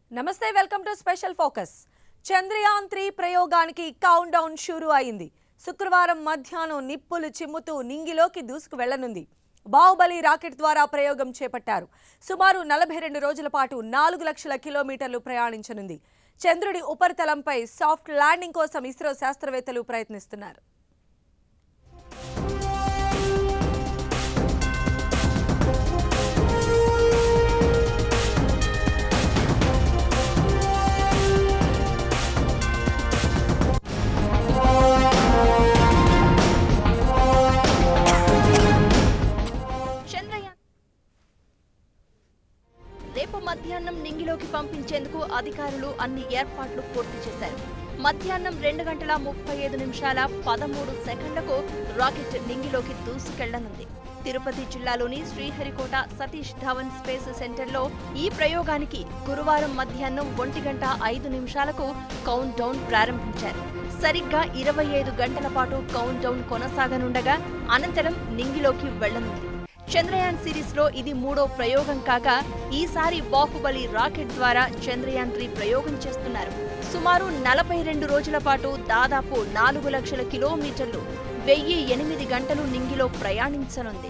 నమస్తే welcome to special focus Chandrayaan three ప్రయోగానికి countdown షురు అయింది శుక్రవారం మధ్యాహ్నం నిప్పులు చిమ్ముతూ నింగిలోకి దూసుకు వెళ్లనుంది బాహుబలి రాకెట్ ద్వారా ప్రయోగం చేపట్టారు సుమారు నలభై రెండు రోజుల పాటు నాలుగు లక్షల కిలోమీటర్లు ప్రయాణించనుంది చంద్రుడి ఉపరితలంపై సాఫ్ట్ ల్యాండింగ్ కోసం ఇస్రో శాస్త్రవేత్తలు ప్రయత్నిస్తున్నారు చంద్రయాన్ రేపు మధ్యాహ్నం నింగిలోకి పంపించేందుకు అధికారులు అన్ని ఏర్పాట్లు పూర్తి చేశారు మధ్యాహ్నం రెండు గంటల ముప్పై ఐదు నిమిషాల పదమూడు సెకండ్లకు రాకెట్ నింగిలోకి దూసుకెళ్లనుంది తిరుపతి జిల్లాలోని శ్రీహరికోట సతీష్ ధవన్ స్పేస్ సెంటర్లో ఈ ప్రయోగానికి గురువారం మధ్యాహ్నం ఒంటి గంట ఐదు నిమిషాలకు కౌంట్ డౌన్ ప్రారంభించారు సరిగ్గా ఇరవై ఐదు గంటల పాటు కౌంట్ డౌన్ కొనసాగనుండగా అనంతరం నింగిలోకి వెళ్లనుంది చంద్రయాన్ సిరీస్ లో ఇది మూడో ప్రయోగం కాగా ఈసారి బాహుబలి రాకెట్ ద్వారా చంద్రయాన్ త్రీ ప్రయోగం చేస్తున్నారు సుమారు నలభై రెండు రోజుల పాటు దాదాపు నాలుగు లక్షల కిలోమీటర్లు వెయ్యి ఎనిమిది గంటలు నింగిలో ప్రయాణించనుంది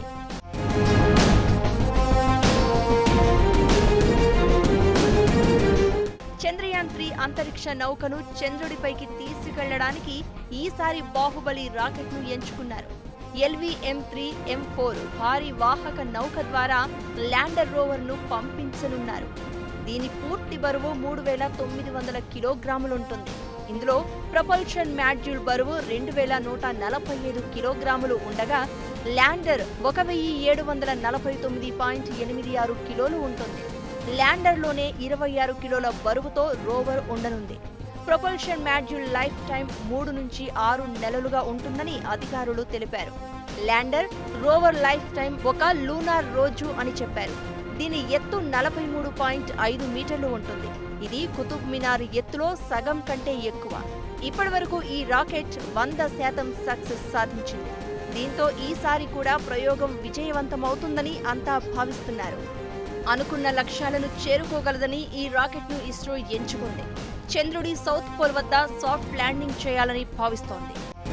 చంద్రయాన్ త్రీ అంతరిక్ష నౌకను చంద్రుడిపైకి తీసుకెళ్లడానికి ఈసారి బాహుబలి రాకెట్ను ఎంచుకున్నారు LV M three M four భారీ వాహక నౌక ద్వారా ల్యాండర్ రోవర్ను పంపించనున్నారు దీని పూర్తి బరువు మూడు వేల తొమ్మిది వందల కిలోగ్రాములుంటుంది ఇందులో ప్రపల్షన్ మాడ్యూల్ బరువు రెండు వేల నూట నలభై ఐదు కిలోగ్రాములు ఉండగా ల్యాండర్ ఒక వెయ్యి ఏడు వందల నలభై తొమ్మిది పాయింట్ ఎనిమిది ఆరు కిలోలు ఉంటుంది ల్యాండర్లోనే ఇరవై ఆరు కిలోల బరువుతో రోవర్ ఉండనుంది ప్రొపల్షన్ మాడ్యూల్ లైఫ్ టైం మూడు నుంచి ఆరు నెలలుగా ఉంటుందని అధికారులు తెలిపారు ల్యాండర్ రోవర్ లైఫ్ టైం ఒక లూనార్ రోజు అని చెప్పారు దీని ఎత్తు నలభై మూడు పాయింట్ ఐదు మీటర్లు ఉంటుంది ఇది కుతుబ్ మినార్ ఎత్తులో సగం కంటే ఎక్కువ ఇప్పటి వరకు ఈ రాకెట్ వంద శాతం సక్సెస్ సాధించింది దీంతో ఈసారి కూడా ప్రయోగం విజయవంతమవుతుందని అంతా భావిస్తున్నారు అనుకున్న లక్ష్యాలను చేరుకోగలదని ఈ రాకెట్ను ఇస్రో ఎంచుకుంది చంద్రుడి సౌత్ పోల్ వద్ద సాఫ్ట్ ల్యాండింగ్ చేయాలని భావిస్తోంది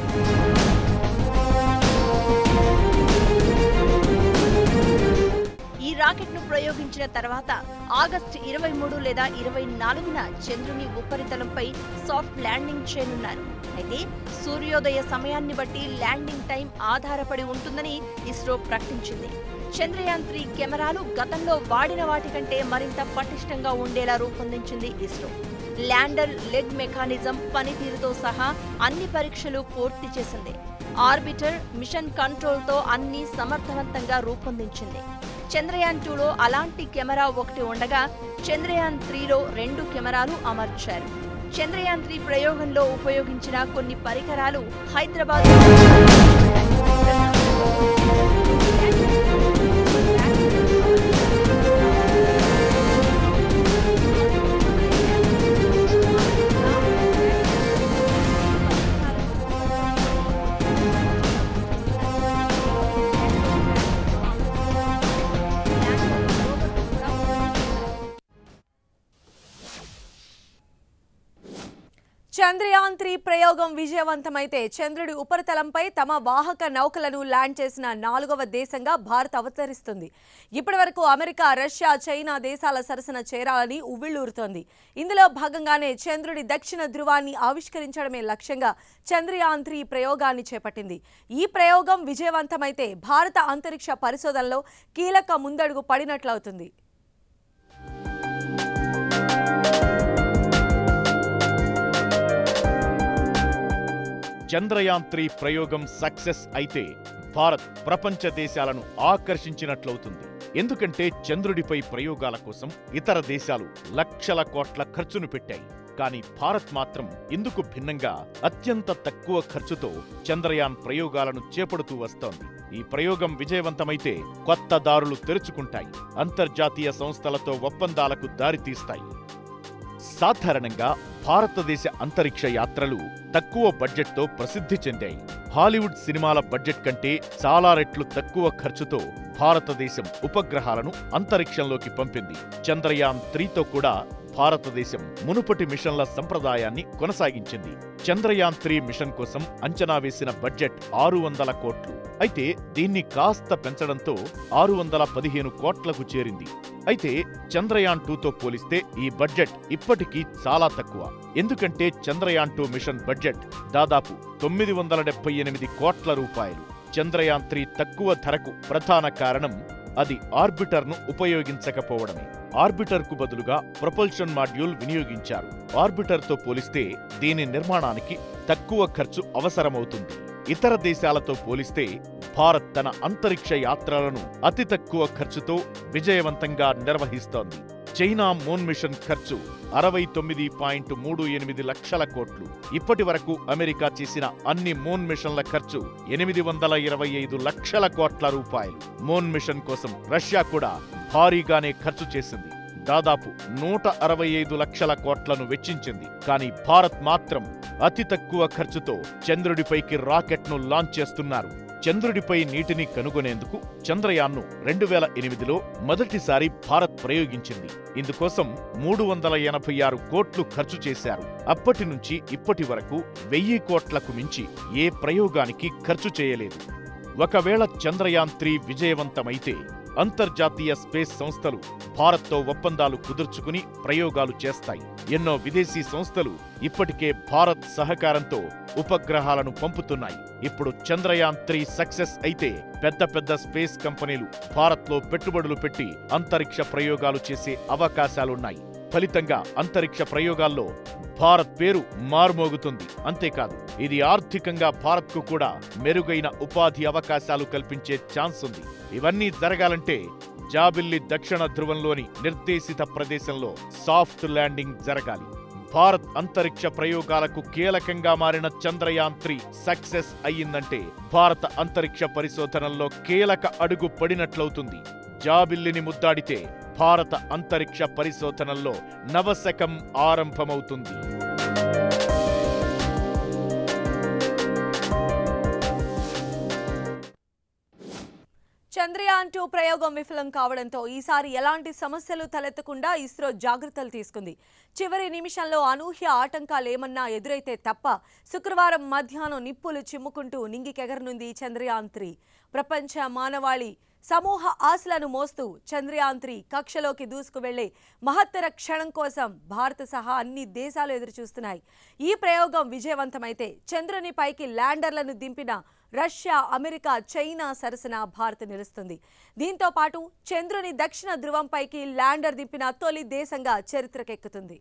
ఈ రాకెట్ను ప్రయోగించిన తర్వాత ఆగస్టు ఇరవై మూడు లేదా ఇరవై నాలుగున చంద్రుని ఉపరితలంపై సాఫ్ట్ ల్యాండింగ్ చేయనున్నారు అయితే సూర్యోదయ సమయాన్ని బట్టి ల్యాండింగ్ టైం ఆధారపడి ఉంటుందని ఇస్రో ప్రకటించింది చంద్రయాన్ త్రీ కెమెరాలు గతంలో వాడిన వాటి కంటే మరింత పటిష్టంగా ఉండేలా రూపొందించింది ఇస్రో ల్యాండర్ లెగ్ మెకానిజం పనితీరుతో సహా అన్ని పరీక్షలు పూర్తి చేసింది ఆర్బిటర్ మిషన్ కంట్రోల్తో అన్ని సమర్థవంతంగా రూపొందించింది చంద్రయాన్ టూలో అలాంటి కెమెరా ఒకటి ఉండగా చంద్రయాన్ త్రీలో రెండు కెమెరాలు అమర్చారు చంద్రయాన్ త్రీ ప్రయోగంలో ఉపయోగించిన కొన్ని పరికరాలు హైదరాబాద్ చంద్రయాన్ త్రీ ప్రయోగం విజయవంతమైతే చంద్రుడి ఉపరితలంపై తమ వాహక నౌకలను ల్యాండ్ చేసిన నాలుగవ దేశంగా భారత్ అవతరిస్తుంది ఇప్పటి వరకు అమెరికా రష్యా చైనా దేశాల సరసన చేరాలని ఉవ్విళ్లూరుతోంది ఇందులో భాగంగానే చంద్రుడి దక్షిణ ధృవాన్ని ఆవిష్కరించడమే లక్ష్యంగా చంద్రయాన్ త్రీ ప్రయోగాన్ని చేపట్టింది ఈ ప్రయోగం విజయవంతమైతే భారత అంతరిక్ష పరిశోధనలో కీలక ముందడుగు పడినట్లవుతుంది చంద్రయాన్ త్రీ ప్రయోగం సక్సెస్ అయితే భారత్ ప్రపంచ దేశాలను ఆకర్షించినట్లవుతుంది ఎందుకంటే చంద్రుడిపై ప్రయోగాల కోసం ఇతర దేశాలు లక్షల కోట్ల ఖర్చును పెట్టాయి కానీ భారత్ మాత్రం ఇందుకు భిన్నంగా అత్యంత తక్కువ ఖర్చుతో చంద్రయాన్ ప్రయోగాలను చేపడుతూ వస్తోంది ఈ ప్రయోగం విజయవంతమైతే కొత్త దారులు తెరుచుకుంటాయి అంతర్జాతీయ సంస్థలతో ఒప్పందాలకు దారితీస్తాయి సాధారణంగా భారతదేశ అంతరిక్ష యాత్రలు తక్కువ బడ్జెట్తో ప్రసిద్ధి చెందాయి హాలీవుడ్ సినిమాల బడ్జెట్ కంటే చాలా రెట్లు తక్కువ ఖర్చుతో భారతదేశం ఉపగ్రహాలను అంతరిక్షంలోకి పంపింది చంద్రయాన్ త్రీతో కూడా భారతదేశం మునుపటి మిషన్ల సంప్రదాయాన్ని కొనసాగించింది చంద్రయాన్ త్రీ మిషన్ కోసం అంచనా వేసిన బడ్జెట్ ఆరు వందల కోట్లు అయితే దీన్ని కాస్త పెంచడంతో ఆరు వందల పదిహేను కోట్లకు చేరింది అయితే చంద్రయాన్ టూతో పోలిస్తే ఈ బడ్జెట్ ఇప్పటికీ చాలా తక్కువ ఎందుకంటే చంద్రయాన్ టూ మిషన్ బడ్జెట్ దాదాపు తొమ్మిది వందల డెబ్బై ఎనిమిది కోట్ల రూపాయలు చంద్రయాన్ త్రీ తక్కువ ధరకు ప్రధాన కారణం అది ఆర్బిటర్ను ఉపయోగించకపోవడమే ఆర్బిటర్కు బదులుగా ప్రొపల్షన్ మాడ్యూల్ వినియోగించారు ఆర్బిటర్తో పోలిస్తే దీని నిర్మాణానికి తక్కువ ఖర్చు అవసరమవుతుంది ఇతర దేశాలతో పోలిస్తే భారత్ తన అంతరిక్ష యాత్రలను అతి తక్కువ ఖర్చుతో విజయవంతంగా నిర్వహిస్తోంది చైనా మూన్ మిషన్ ఖర్చు అరవై తొమ్మిది పాయింట్ మూడు ఎనిమిది లక్షల కోట్లు ఇప్పటి వరకు అమెరికా చేసిన అన్ని మూన్ మిషన్ల ఖర్చు ఎనిమిది వందల ఇరవై ఐదు లక్షల కోట్ల రూపాయలు మూన్ మిషన్ కోసం రష్యా కూడా భారీగానే ఖర్చు చేసింది దాదాపు నూట అరవై ఐదు లక్షల కోట్లను వెచ్చించింది కానీ భారత్ మాత్రం అతి తక్కువ ఖర్చుతో చంద్రుడిపైకి రాకెట్ను లాంచ్ చేస్తున్నారు చంద్రుడిపై నీటిని కనుగొనేందుకు చంద్రయాన్ను రెండు వేల ఎనిమిదిలో మొదటిసారి భారత్ ప్రయోగించింది ఇందుకోసం మూడు వందల ఎనభై ఆరు కోట్లు ఖర్చు చేశారు అప్పటి నుంచి ఇప్పటి వరకు వెయ్యి కోట్లకు మించి ఏ ప్రయోగానికి ఖర్చు చేయలేదు ఒకవేళ చంద్రయాన్ త్రీ విజయవంతమైతే అంతర్జాతీయ స్పేస్ సంస్థలు భారత్తో ఒప్పందాలు కుదుర్చుకుని ప్రయోగాలు చేస్తాయి ఎన్నో విదేశీ సంస్థలు ఇప్పటికే భారత్ సహకారంతో ఉపగ్రహాలను పంపుతున్నాయి ఇప్పుడు చంద్రయాన్ త్రీ సక్సెస్ అయితే పెద్ద పెద్ద స్పేస్ కంపెనీలు భారత్లో పెట్టుబడులు పెట్టి అంతరిక్ష ప్రయోగాలు చేసే అవకాశాలున్నాయి ఫలితంగా అంతరిక్ష ప్రయోగాల్లో భారత్ పేరు మారుమోగుతుంది అంతేకాదు ఇది ఆర్థికంగా భారత్కు కూడా మెరుగైన ఉపాధి అవకాశాలు కల్పించే ఛాన్స్ ఉంది ఇవన్నీ జరగాలంటే జాబిల్లి దక్షిణ ధ్రువంలోని నిర్దేశిత ప్రదేశంలో సాఫ్ట్ ల్యాండింగ్ జరగాలి భారత్ అంతరిక్ష ప్రయోగాలకు కీలకంగా మారిన చంద్రయాన్ త్రీ సక్సెస్ అయ్యిందంటే భారత అంతరిక్ష పరిశోధనల్లో కీలక అడుగు పడినట్లవుతుంది జాబిల్లిని ముద్దాడితే భారత అంతరిక్ష పరిశోధనల్లో నవశకం ఆరంభమవుతుంది చంద్రయాన్ టూ ప్రయోగం విఫలం కావడంతో ఈసారి ఎలాంటి సమస్యలు తలెత్తకుండా ఇస్రో జాగ్రత్తలు తీసుకుంది చివరి నిమిషంలో అనూహ్య ఆటంకాలేమన్నా ఎదురైతే తప్ప శుక్రవారం మధ్యాహ్నం నిప్పులు చిమ్ముకుంటూ నింగికెగరనుంది చంద్రయాన్ త్రీ ప్రపంచ మానవాళి సమూహ ఆశలను మోస్తూ చంద్రయాన్ త్రీ కక్షలోకి దూసుకు వెళ్లే మహత్తర క్షణం కోసం భారత్ సహా అన్ని దేశాలు ఎదురుచూస్తున్నాయి ఈ ప్రయోగం విజయవంతమైతే చంద్రుని పైకి ల్యాండర్లను దింపిన రష్యా అమెరికా చైనా సరసన భారత్ నిలుస్తుంది దీంతో పాటు చంద్రుని దక్షిణ ధృవంపైకి ల్యాండర్ దింపిన తొలి దేశంగా చరిత్రకెక్కుతుంది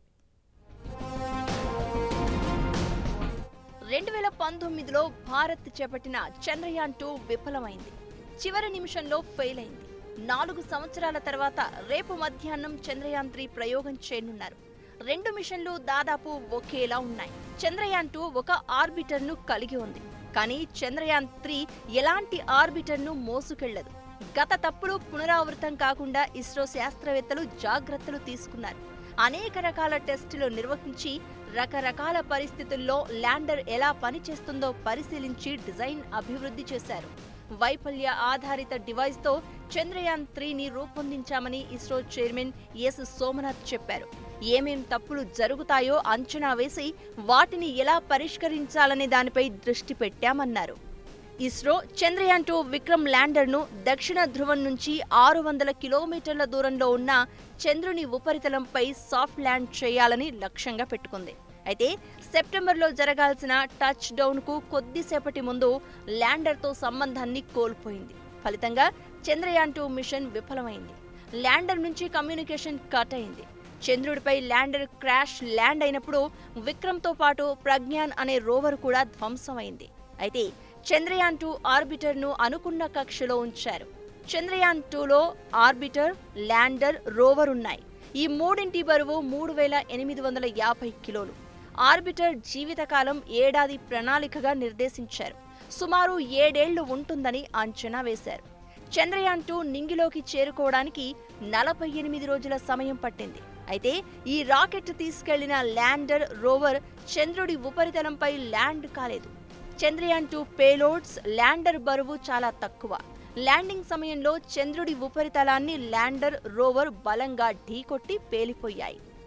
రెండు వేల పంతొమ్మిదిలో భారత్ చేపట్టిన చంద్రయాన్ టూ విఫలమైంది చివరి నిమిషంలో ఫెయిల్ అయింది నాలుగు సంవత్సరాల తర్వాత రేపు మధ్యాహ్నం చంద్రయాన్ త్రీ ప్రయోగం చేయనున్నారు రెండు మిషన్లు దాదాపు ఒకేలా ఉన్నాయి చంద్రయాన్ టూ ఒక ఆర్బిటర్ ను కలిగి ఉంది కానీ చంద్రయాన్ త్రీ ఎలాంటి ఆర్బిటర్ ను మోసుకెళ్లదు గత తప్పులు పునరావృతం కాకుండా ఇస్రో శాస్త్రవేత్తలు జాగ్రత్తలు తీసుకున్నారు అనేక రకాల టెస్టులు నిర్వహించి రకరకాల పరిస్థితుల్లో ల్యాండర్ ఎలా పనిచేస్తుందో పరిశీలించి డిజైన్ అభివృద్ధి చేశారు వైఫల్య ఆధారిత డివైస్తో చంద్రయాన్ త్రీని రూపొందించామని ఇస్రో చైర్మన్ ఎస్ సోమనాథ్ చెప్పారు ఏమేం తప్పులు జరుగుతాయో అంచనా వేసి వాటిని ఎలా పరిష్కరించాలనే దానిపై దృష్టి పెట్టామన్నారు ఇస్రో చంద్రయాన్ టూ విక్రమ్ ల్యాండర్ను దక్షిణ ధ్రువం నుంచి ఆరు వందల కిలోమీటర్ల దూరంలో ఉన్న చంద్రుని ఉపరితలంపై సాఫ్ట్ ల్యాండ్ చేయాలని లక్ష్యంగా పెట్టుకుంది అయితే సెప్టెంబర్లో జరగాల్సిన టచ్ డౌన్కు కొద్దిసేపటి ముందు ల్యాండర్తో సంబంధాన్ని కోల్పోయింది ఫలితంగా చంద్రయాన్ టూ మిషన్ విఫలమైంది ల్యాండర్ నుంచి కమ్యూనికేషన్ కట్ అయింది చంద్రుడిపై ల్యాండర్ క్రాష్ ల్యాండ్ అయినప్పుడు విక్రమ్తో పాటు ప్రజ్ఞాన్ అనే రోవర్ కూడా ధ్వంసమైంది అయితే చంద్రయాన్ టూ ఆర్బిటర్ను అనుకున్న కక్షలో ఉంచారు చంద్రయాన్ టూలో ఆర్బిటర్ ల్యాండర్ రోవర్ ఉన్నాయి ఈ మూడింటి బరువు మూడు వేల ఎనిమిది వందల యాభై కిలోలు ఆర్బిటర్ జీవితకాలం ఏడాది ప్రణాళికగా నిర్దేశించారు సుమారు ఏడేళ్లు ఉంటుందని అంచనా వేశారు చంద్రయాన్ టూ నింగిలోకి చేరుకోవడానికి నలభై ఎనిమిది రోజుల సమయం పట్టింది అయితే ఈ రాకెట్ తీసుకెళ్లిన ల్యాండర్ రోవర్ చంద్రుడి ఉపరితలంపై ల్యాండ్ కాలేదు చంద్రయాన్ టూ పేలోడ్స్ ల్యాండర్ బరువు చాలా తక్కువ ల్యాండింగ్ సమయంలో చంద్రుడి ఉపరితలాన్ని ల్యాండర్ రోవర్ బలంగా ఢీకొట్టి పేలిపోయాయి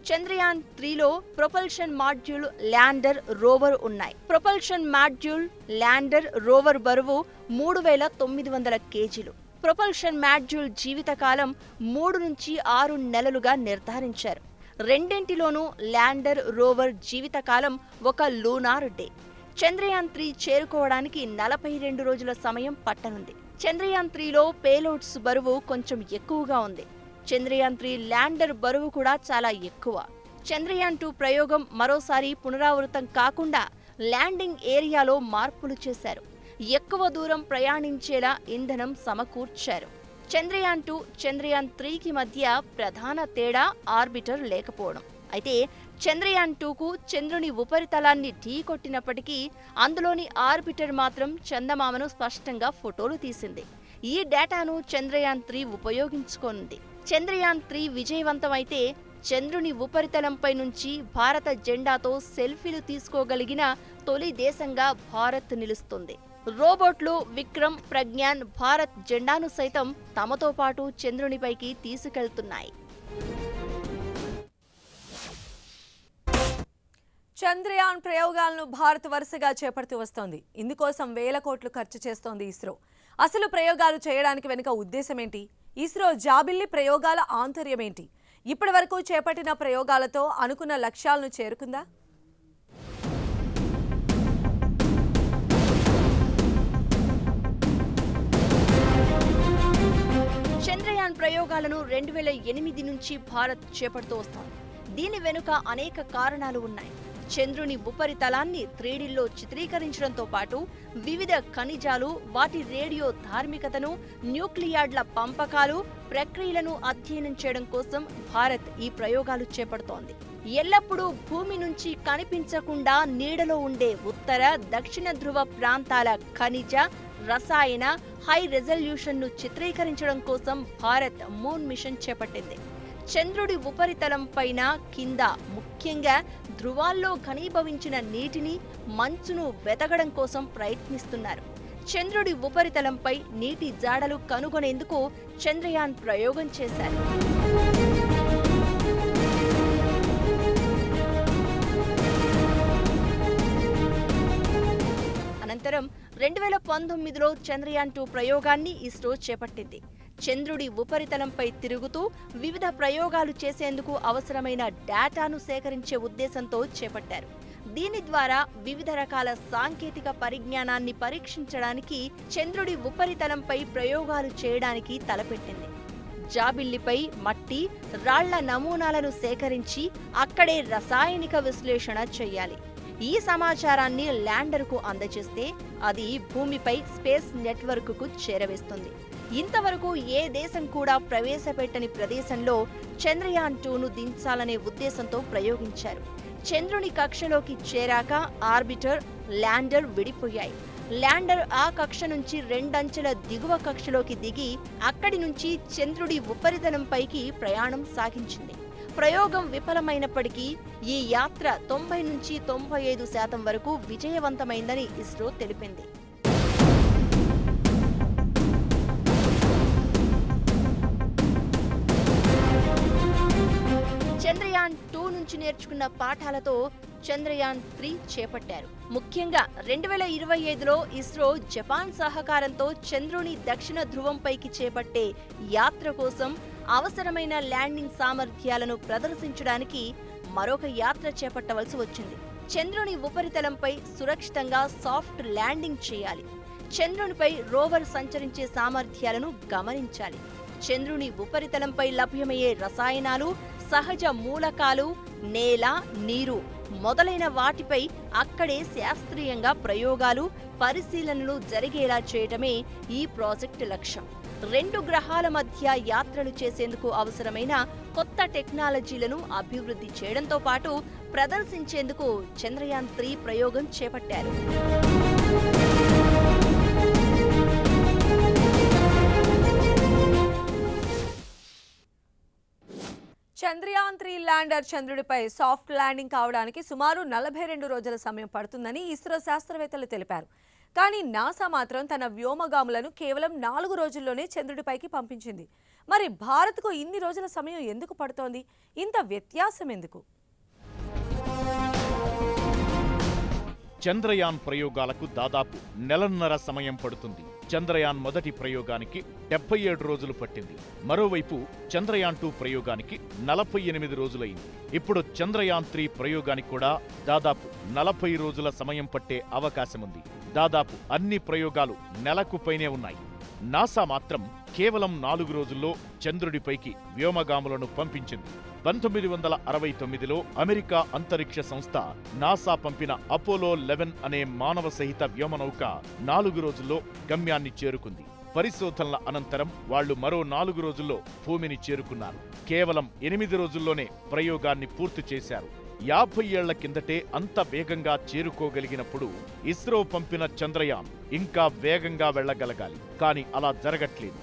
చంద్రయాన్ త్రీలో ప్రొపల్షన్ మాడ్యూల్ ల్యాండర్ రోవర్ ఉన్నాయి ప్రొపల్షన్ మాడ్యూల్ ల్యాండర్ రోవర్ బరువు మూడు వేల తొమ్మిది వందల కేజీలు ప్రొపల్షన్ మాడ్యూల్ జీవితకాలం మూడు నుంచి ఆరు నెలలుగా నిర్ధారించారు రెండింటిలోనూ ల్యాండర్ రోవర్ జీవితకాలం ఒక లూనార్ డే చంద్రయాన్ త్రీ చేరుకోవడానికి నలభై రెండు రోజుల సమయం పట్టనుంది చంద్రయాన్ త్రీలో పేలోడ్స్ బరువు కొంచెం ఎక్కువగా ఉంది చంద్రయాన్ త్రీ ల్యాండర్ బరువు కూడా చాలా ఎక్కువ చంద్రయాన్ టూ ప్రయోగం మరోసారి పునరావృతం కాకుండా ల్యాండింగ్ ఏరియాలో మార్పులు చేశారు ఎక్కువ దూరం ప్రయాణించేలా ఇంధనం సమకూర్చారు చంద్రయాన్ టూ చంద్రయాన్ త్రీకి మధ్య ప్రధాన తేడా ఆర్బిటర్ లేకపోవడం అయితే చంద్రయాన్ టూకు చంద్రుని ఉపరితలాన్ని ఢీకొట్టినప్పటికీ అందులోని ఆర్బిటర్ మాత్రం చందమామను స్పష్టంగా ఫోటోలు తీసింది ఈ డేటాను చంద్రయాన్ త్రీ ఉపయోగించుకోనుంది చంద్రయాన్ త్రీ విజయవంతమైతే చంద్రుని ఉపరితలంపై నుంచి భారత జెండాతో సెల్ఫీలు తీసుకోగలిగిన తొలి దేశంగా భారత్ నిలుస్తుంది రోబోట్లు విక్రమ్ ప్రజ్ఞాన్ భారత్ జెండాను సైతం తమతో పాటు చంద్రునిపైకి తీసుకెళ్తున్నాయి చంద్రయాన్ ప్రయోగాలను భారత్ వరుసగా చేపడుతూ వస్తోంది ఇందుకోసం వేల కోట్లు ఖర్చు చేస్తోంది ఇస్రో అసలు ప్రయోగాలు చేయడానికి వెనుక ఉద్దేశం ఏంటి ఇస్రో జాబిల్లి ప్రయోగాల ఆంతర్యం ఏంటి ఇప్పటి వరకు చేపట్టిన ప్రయోగాలతో అనుకున్న లక్ష్యాలను చేరుకుందా చంద్రయాన్ ప్రయోగాలను రెండు వేల ఎనిమిది నుంచి భారత్ చేపడుతూ వస్తోంది దీని వెనుక అనేక కారణాలు ఉన్నాయి చంద్రుని ఉపరితలాన్ని త్రీడీల్లో చిత్రీకరించడంతో పాటు వివిధ ఖనిజాలు వాటి రేడియో ధార్మికతను న్యూక్లియాడ్ల పంపకాలు ప్రక్రియలను అధ్యయనం చేయడం కోసం భారత్ ఈ ప్రయోగాలు చేపడుతోంది ఎల్లప్పుడూ భూమి నుంచి కనిపించకుండా నీడలో ఉండే ఉత్తర దక్షిణ ధ్రువ ప్రాంతాల ఖనిజ రసాయన హై రెజల్యూషన్ ను చిత్రీకరించడం కోసం భారత్ మూన్ మిషన్ చేపట్టింది చంద్రుడి ఉపరితలం పైన కింద ముఖ్యంగా ధృవాల్లో ఘనీభవించిన నీటిని మంచును వెతకడం కోసం ప్రయత్నిస్తున్నారు చంద్రుడి ఉపరితలంపై నీటి జాడలు కనుగొనేందుకు చంద్రయాన్ ప్రయోగం చేశారు అనంతరం రెండు వేల పంతొమ్మిదిలో చంద్రయాన్ టూ ప్రయోగాన్ని ఇస్రో చేపట్టింది చంద్రుడి ఉపరితలంపై తిరుగుతూ వివిధ ప్రయోగాలు చేసేందుకు అవసరమైన డేటాను సేకరించే ఉద్దేశంతో చేపట్టారు దీని ద్వారా వివిధ రకాల సాంకేతిక పరిజ్ఞానాన్ని పరీక్షించడానికి చంద్రుడి ఉపరితలంపై ప్రయోగాలు చేయడానికి తలపెట్టింది జాబిల్లిపై మట్టి రాళ్ల నమూనాలను సేకరించి అక్కడే రసాయనిక విశ్లేషణ చేయాలి ఈ సమాచారాన్ని ల్యాండర్కు అందజేస్తే అది భూమిపై స్పేస్ నెట్వర్క్కు చేరవేస్తుంది ఇంతవరకు ఏ దేశం కూడా ప్రవేశపెట్టని ప్రదేశంలో చంద్రయాన్ టూను దించాలనే ఉద్దేశంతో ప్రయోగించారు చంద్రుని కక్షలోకి చేరాక ఆర్బిటర్ ల్యాండర్ విడిపోయాయి ల్యాండర్ ఆ కక్ష నుంచి రెండంచెల దిగువ కక్షలోకి దిగి అక్కడి నుంచి చంద్రుడి ఉపరితలంపైకి ప్రయాణం సాగించింది ప్రయోగం విఫలమైనప్పటికీ ఈ యాత్ర తొంభై నుంచి తొంభై ఐదు శాతం వరకు విజయవంతమైందని ఇస్రో తెలిపింది చంద్రయాన్ టూ నుంచి నేర్చుకున్న పాఠాలతో చంద్రయాన్ త్రీ చేపట్టారు ముఖ్యంగా రెండు వేల ఇరవై ఐదులో ఇస్రో జపాన్ సహకారంతో చంద్రుని దక్షిణ ధ్రువంపైకి చేపట్టే యాత్ర కోసం అవసరమైన ల్యాండింగ్ సామర్థ్యాలను ప్రదర్శించడానికి మరొక యాత్ర చేపట్టవలసి వచ్చింది చంద్రుని ఉపరితలంపై సురక్షితంగా సాఫ్ట్ ల్యాండింగ్ చేయాలి చంద్రునిపై రోవర్ సంచరించే సామర్థ్యాలను గమనించాలి చంద్రుని ఉపరితలంపై లభ్యమయ్యే రసాయనాలు సహజ మూలకాలు నేల నీరు మొదలైన వాటిపై అక్కడే శాస్త్రీయంగా ప్రయోగాలు పరిశీలనలు జరిగేలా చేయటమే ఈ ప్రాజెక్టు లక్ష్యం రెండు గ్రహాల మధ్య యాత్రలు చేసేందుకు అవసరమైన కొత్త టెక్నాలజీలను అభివృద్ధి చేయడంతో పాటు ప్రదర్శించేందుకు చంద్రయాన్ త్రీ ప్రయోగం చేపట్టారు చంద్రయాన్ త్రీ ల్యాండర్ చంద్రుడిపై సాఫ్ట్ ల్యాండింగ్ కావడానికి సుమారు నలభై రెండు రోజుల సమయం పడుతుందని ఇస్రో శాస్త్రవేత్తలు తెలిపారు కానీ నాసా మాత్రం తన వ్యోమగాములను కేవలం నాలుగు రోజుల్లోనే చంద్రుడిపైకి పంపించింది మరి భారత్కు ఇన్ని రోజుల సమయం ఎందుకు పడుతోంది ఇంత వ్యత్యాసం ఎందుకు చంద్రయాన్ ప్రయోగాలకు దాదాపు నెలన్నర సమయం పడుతుంది చంద్రయాన్ మొదటి ప్రయోగానికి డెబ్బై ఏడు రోజులు పట్టింది మరోవైపు చంద్రయాన్ టూ ప్రయోగానికి నలభై ఎనిమిది రోజులైంది ఇప్పుడు చంద్రయాన్ త్రీ ప్రయోగానికి కూడా దాదాపు నలభై రోజుల సమయం పట్టే అవకాశం ఉంది దాదాపు అన్ని ప్రయోగాలు నెలకు పైనే ఉన్నాయి నాసా మాత్రం కేవలం నాలుగు రోజుల్లో చంద్రుడిపైకి వ్యోమగాములను పంపించింది పంతొమ్మిది వందల అరవై తొమ్మిదిలో అమెరికా అంతరిక్ష సంస్థ నాసా పంపిన అపోలో లెవెన్ అనే మానవ సహిత వ్యోమనౌక నాలుగు రోజుల్లో గమ్యాన్ని చేరుకుంది పరిశోధనల అనంతరం వాళ్లు మరో నాలుగు రోజుల్లో భూమిని చేరుకున్నారు కేవలం ఎనిమిది రోజుల్లోనే ప్రయోగాన్ని పూర్తి చేశారు యాభై ఏళ్ల కిందటే అంత వేగంగా చేరుకోగలిగినప్పుడు ఇస్రో పంపిన చంద్రయాన్ ఇంకా వేగంగా వెళ్ళగలగాలి కానీ అలా జరగట్లేదు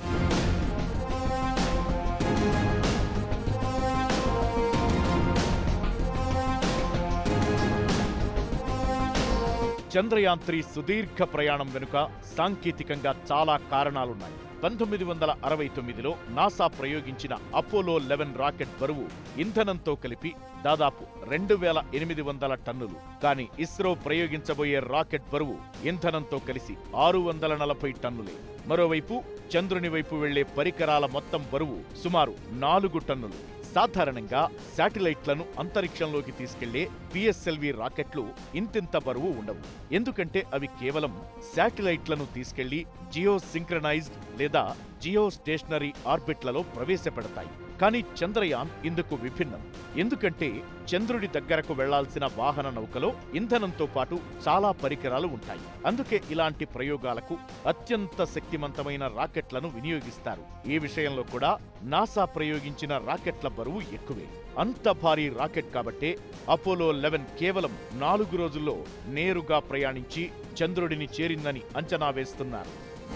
చంద్రయాన్ త్రీ సుదీర్ఘ ప్రయాణం వెనుక సాంకేతికంగా చాలా కారణాలున్నాయి పంతొమ్మిది వందల అరవై తొమ్మిదిలో నాసా ప్రయోగించిన అపోలో లెవెన్ రాకెట్ బరువు ఇంధనంతో కలిపి దాదాపు రెండు వేల ఎనిమిది వందల టన్నులు కానీ ఇస్రో ప్రయోగించబోయే రాకెట్ బరువు ఇంధనంతో కలిసి ఆరు వందల నలభై టన్నులే మరోవైపు చంద్రుని వైపు వెళ్లే పరికరాల మొత్తం బరువు సుమారు నాలుగు టన్నులు సాధారణంగా శాటిలైట్లను అంతరిక్షంలోకి తీసుకెళ్లే పిఎస్ఎల్వి రాకెట్లు ఇంతింత బరువు ఉండవు ఎందుకంటే అవి కేవలం శాటిలైట్లను తీసుకెళ్లి జియో సింక్రనైజ్డ్ లేదా జియో స్టేషనరీ ఆర్బిట్లలో ప్రవేశపెడతాయి కానీ చంద్రయాన్ ఇందుకు విభిన్నం ఎందుకంటే చంద్రుడి దగ్గరకు వెళ్లాల్సిన వాహన నౌకలో ఇంధనంతో పాటు చాలా పరికరాలు ఉంటాయి అందుకే ఇలాంటి ప్రయోగాలకు అత్యంత శక్తివంతమైన రాకెట్లను వినియోగిస్తారు ఈ విషయంలో కూడా నాసా ప్రయోగించిన రాకెట్ల బరువు ఎక్కువే అంత భారీ రాకెట్ కాబట్టే అపోలో లెవెన్ కేవలం నాలుగు రోజుల్లో నేరుగా ప్రయాణించి చంద్రుడిని చేరిందని అంచనా వేస్తున్నారు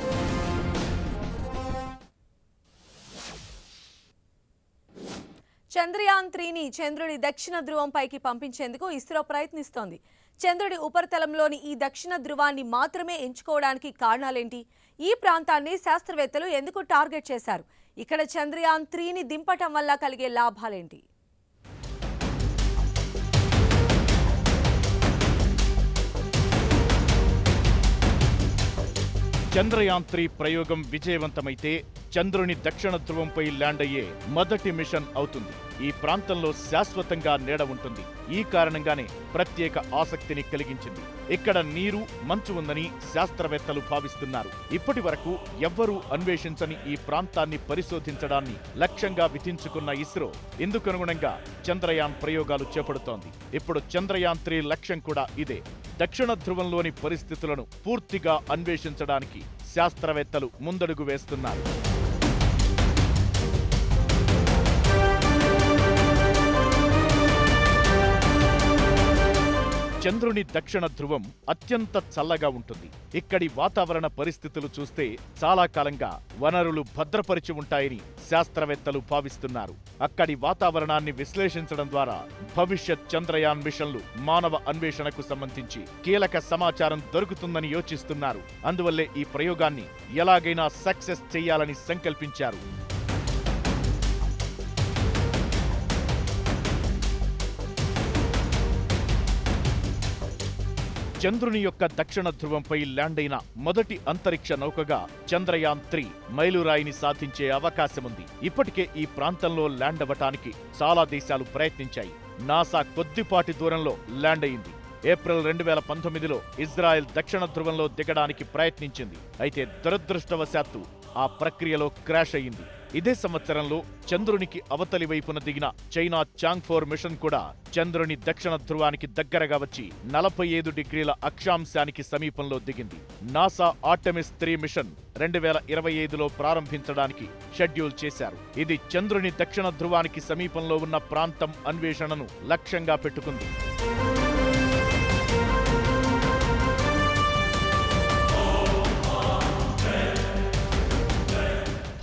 చంద్రయాన్ త్రీని చంద్రుడి దక్షిణ ధ్రువంపైకి పంపించేందుకు ఇస్రో ప్రయత్నిస్తోంది చంద్రుడి ఉపరితలంలోని ఈ దక్షిణ ధ్రువాన్ని మాత్రమే ఎంచుకోవడానికి కారణాలేంటి ఈ ప్రాంతాన్ని శాస్త్రవేత్తలు ఎందుకు టార్గెట్ చేశారు ఇక్కడ చంద్రయాన్ త్రీని దింపటం వల్ల కలిగే లాభాలేంటి చంద్రయాన్ త్రీ ప్రయోగం విజయవంతమైతే చంద్రుని దక్షిణ ధ్రువంపై ల్యాండ్ అయ్యే మొదటి మిషన్ అవుతుంది ఈ ప్రాంతంలో శాశ్వతంగా నీడ ఉంటుంది ఈ కారణంగానే ప్రత్యేక ఆసక్తిని కలిగించింది ఇక్కడ నీరు మంచు ఉందని శాస్త్రవేత్తలు భావిస్తున్నారు ఇప్పటి వరకు ఎవ్వరూ అన్వేషించని ఈ ప్రాంతాన్ని పరిశోధించడాన్ని లక్ష్యంగా విధించుకున్న ఇస్రో ఇందుకనుగుణంగా చంద్రయాన్ ప్రయోగాలు చేపడుతోంది ఇప్పుడు చంద్రయాన్ త్రీ లక్ష్యం కూడా ఇదే దక్షిణ ధ్రువంలోని పరిస్థితులను పూర్తిగా అన్వేషించడానికి శాస్త్రవేత్తలు ముందడుగు వేస్తున్నారు చంద్రుని దక్షిణ ధ్రువం అత్యంత చల్లగా ఉంటుంది ఇక్కడి వాతావరణ పరిస్థితులు చూస్తే చాలా కాలంగా వనరులు భద్రపరిచి ఉంటాయని శాస్త్రవేత్తలు భావిస్తున్నారు అక్కడి వాతావరణాన్ని విశ్లేషించడం ద్వారా భవిష్యత్ చంద్రయాన్ మిషన్లు మానవ అన్వేషణకు సంబంధించి కీలక సమాచారం దొరుకుతుందని యోచిస్తున్నారు అందువల్లే ఈ ప్రయోగాన్ని ఎలాగైనా సక్సెస్ చేయాలని సంకల్పించారు చంద్రుని యొక్క దక్షిణ ధ్రువంపై ల్యాండ్ అయిన మొదటి అంతరిక్ష నౌకగా చంద్రయాన్ త్రీ మైలురాయిని సాధించే అవకాశముంది ఇప్పటికే ఈ ప్రాంతంలో ల్యాండ్ అవ్వటానికి చాలా దేశాలు ప్రయత్నించాయి నాసా కొద్దిపాటి దూరంలో ల్యాండ్ అయింది ఏప్రిల్ రెండు వేల పంతొమ్మిదిలో ఇజ్రాయెల్ దక్షిణ ధ్రువంలో దిగడానికి ప్రయత్నించింది అయితే దురదృష్టవశాత్తు ఆ ప్రక్రియలో క్రాష్ అయింది ఇదే సంవత్సరంలో చంద్రునికి అవతలి వైపున దిగిన చైనా చాంగ్ ఫోర్ మిషన్ కూడా చంద్రుని దక్షిణ ధ్రువానికి దగ్గరగా వచ్చి నలభై ఐదు డిగ్రీల అక్షాంశానికి సమీపంలో దిగింది నాసా ఆర్టెమిస్ త్రీ మిషన్ రెండు వేల ఇరవై ఐదులో ప్రారంభించడానికి షెడ్యూల్ చేశారు ఇది చంద్రుని దక్షిణ ధ్రువానికి సమీపంలో ఉన్న ప్రాంతం అన్వేషణను లక్ష్యంగా పెట్టుకుంది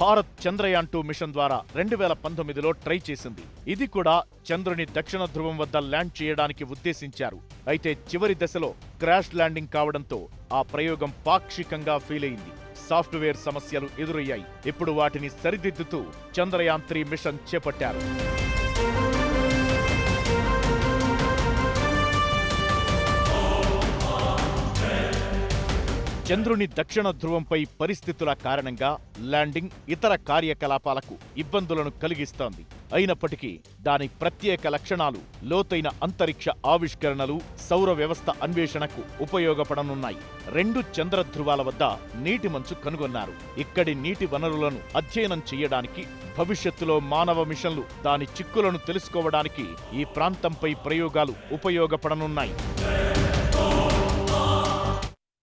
భారత్ చంద్రయాన్ టూ మిషన్ ద్వారా రెండు వేల పంతొమ్మిదిలో ట్రై చేసింది ఇది కూడా చంద్రుని దక్షిణ ధ్రువం వద్ద ల్యాండ్ చేయడానికి ఉద్దేశించారు అయితే చివరి దశలో క్రాష్ ల్యాండింగ్ కావడంతో ఆ ప్రయోగం పాక్షికంగా ఫెయిల్ అయింది సాఫ్ట్వేర్ సమస్యలు ఎదురయ్యాయి ఇప్పుడు వాటిని సరిదిద్దుతూ చంద్రయాన్ త్రీ మిషన్ చేపట్టారు చంద్రుని దక్షిణ ధ్రువంపై పరిస్థితుల కారణంగా ల్యాండింగ్ ఇతర కార్యకలాపాలకు ఇబ్బందులను కలిగిస్తోంది అయినప్పటికీ దాని ప్రత్యేక లక్షణాలు లోతైన అంతరిక్ష ఆవిష్కరణలు సౌర వ్యవస్థ అన్వేషణకు ఉపయోగపడనున్నాయి రెండు చంద్ర ధ్రువాల వద్ద నీటి మంచు కనుగొన్నారు ఇక్కడి నీటి వనరులను అధ్యయనం చేయడానికి భవిష్యత్తులో మానవ మిషన్లు దాని చిక్కులను తెలుసుకోవడానికి ఈ ప్రాంతంపై ప్రయోగాలు ఉపయోగపడనున్నాయి